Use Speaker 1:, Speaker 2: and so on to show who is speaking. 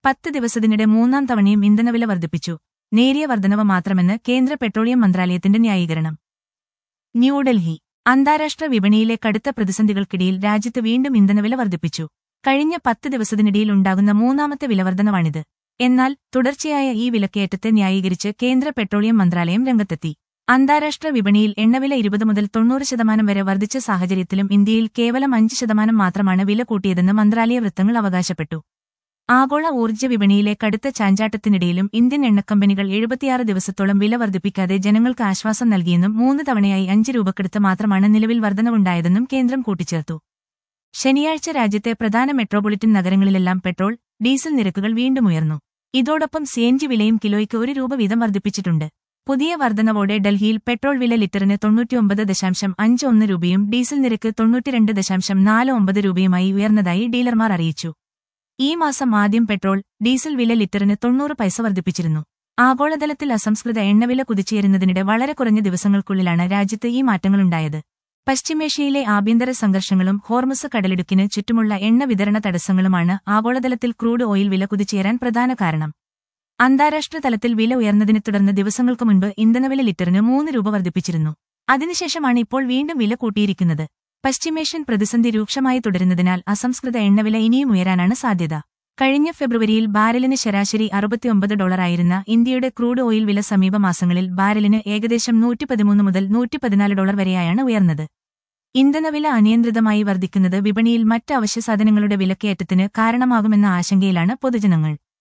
Speaker 1: പത്ത് ദിവസത്തിനിടെ മൂന്നാം തവണയും ഇന്ധനവില വർദ്ധിപ്പിച്ചു നേരിയ വർധനവ് മാത്രമെന്ന് കേന്ദ്ര പെട്രോളിയം മന്ത്രാലയത്തിന്റെ ന്യായീകരണം ന്യൂഡൽഹി അന്താരാഷ്ട്ര വിപണിയിലെ കടുത്ത പ്രതിസന്ധികൾക്കിടയിൽ രാജ്യത്ത് വീണ്ടും ഇന്ധനവില വർദ്ധിപ്പിച്ചു കഴിഞ്ഞ പത്ത് ദിവസത്തിനിടയിൽ ഉണ്ടാകുന്ന മൂന്നാമത്തെ വിലവർധനവാണിത് എന്നാൽ തുടർച്ചയായ ഈ വിലക്കയറ്റത്തെ ന്യായീകരിച്ച് കേന്ദ്ര പെട്രോളിയം മന്ത്രാലയം രംഗത്തെത്തി അന്താരാഷ്ട്ര വിപണിയിൽ എണ്ണവില ഇരുപത് മുതൽ തൊണ്ണൂറ് ശതമാനം വരെ വർദ്ധിച്ച സാഹചര്യത്തിലും ഇന്ത്യയിൽ കേവലം അഞ്ച് ശതമാനം മാത്രമാണ് വില കൂട്ടിയതെന്ന് മന്ത്രാലയ വൃത്തങ്ങൾ അവകാശപ്പെട്ടു ആഗോള ഊർജ്ജ വിപണിയിലെ കടുത്ത ചാഞ്ചാട്ടത്തിനിടയിലും ഇന്ത്യൻ എണ്ണക്കമ്പനികൾ എഴുപത്തിയാറ് ദിവസത്തോളം വില വർദ്ധിപ്പിക്കാതെ ജനങ്ങൾക്ക് ആശ്വാസം നൽകിയെന്നും മൂന്ന് തവണയായി അഞ്ച് രൂപക്കെടുത്ത് മാത്രമാണ് നിലവിൽ വർധനവുണ്ടായതെന്നും കേന്ദ്രം കൂട്ടിച്ചേർത്തു ശനിയാഴ്ച രാജ്യത്തെ പ്രധാന മെട്രോപൊളിറ്റൻ നഗരങ്ങളിലെല്ലാം പെട്രോൾ ഡീസൽ നിരക്കുകൾ വീണ്ടും ഉയർന്നു ഇതോടൊപ്പം സിഎൻജി വിലയും കിലോയ്ക്ക് ഒരു രൂപ വീതം വർദ്ധിപ്പിച്ചിട്ടുണ്ട് പുതിയ വർധനവോടെ ഡൽഹിയിൽ പെട്രോൾ വില ലിറ്ററിന് തൊണ്ണൂറ്റിയൊമ്പത് ദശാംശം അഞ്ച് ഒന്ന് രൂപയും ഡീസൽ നിരക്ക് തൊണ്ണൂറ്റിരണ്ട് ദശാംശം നാല് ഒമ്പത് രൂപയുമായി ഉയർന്നതായി ഡീലർമാർ അറിയിച്ചു ഈ മാസം ആദ്യം പെട്രോൾ ഡീസൽ വില ലിറ്ററിന് തൊണ്ണൂറ് പൈസ വർദ്ധിപ്പിച്ചിരുന്നു ആഗോളതലത്തിൽ അസംസ്കൃത എണ്ണവില കുതിച്ചുയരുന്നതിനിടെ വളരെ കുറഞ്ഞ ദിവസങ്ങൾക്കുള്ളിലാണ് രാജ്യത്ത് ഈ മാറ്റങ്ങളുണ്ടായത് പശ്ചിമേഷ്യയിലെ ആഭ്യന്തര സംഘർഷങ്ങളും ഹോർമുസ് കടലിടുക്കിന് ചുറ്റുമുള്ള എണ്ണ വിതരണ തടസ്സങ്ങളുമാണ് ആഗോളതലത്തിൽ ക്രൂഡ് ഓയിൽ വില കുതിച്ചുയരാൻ പ്രധാന കാരണം അന്താരാഷ്ട്ര തലത്തിൽ വില ഉയർന്നതിനെ തുടർന്ന് ദിവസങ്ങൾക്ക് മുൻപ് ഇന്ധനവില ലിറ്ററിന് മൂന്ന് രൂപ വർദ്ധിപ്പിച്ചിരുന്നു അതിനുശേഷമാണ് ഇപ്പോൾ വീണ്ടും വില കൂട്ടിയിരിക്കുന്നത് പശ്ചിമേഷ്യൻ പ്രതിസന്ധി രൂക്ഷമായി തുടരുന്നതിനാൽ അസംസ്കൃത എണ്ണവില ഇനിയും ഉയരാനാണ് സാധ്യത കഴിഞ്ഞ ഫെബ്രുവരിയിൽ ബാരലിന് ശരാശരി അറുപത്തിയൊമ്പത് ഡോളറായിരുന്ന ഇന്ത്യയുടെ ക്രൂഡ് ഓയിൽ വില സമീപ മാസങ്ങളിൽ ബാരലിന് ഏകദേശം നൂറ്റിപ്പതിമൂന്ന് മുതൽ നൂറ്റിപ്പതിനാല് ഡോളർ വരെയാണ് ഉയർന്നത് ഇന്ധനവില അനിയന്ത്രിതമായി വർദ്ധിക്കുന്നത് വിപണിയിൽ മറ്റ് അവശ്യസാധനങ്ങളുടെ വിലക്കയറ്റത്തിന് കാരണമാകുമെന്ന ആശങ്കയിലാണ് പൊതുജനങ്ങൾ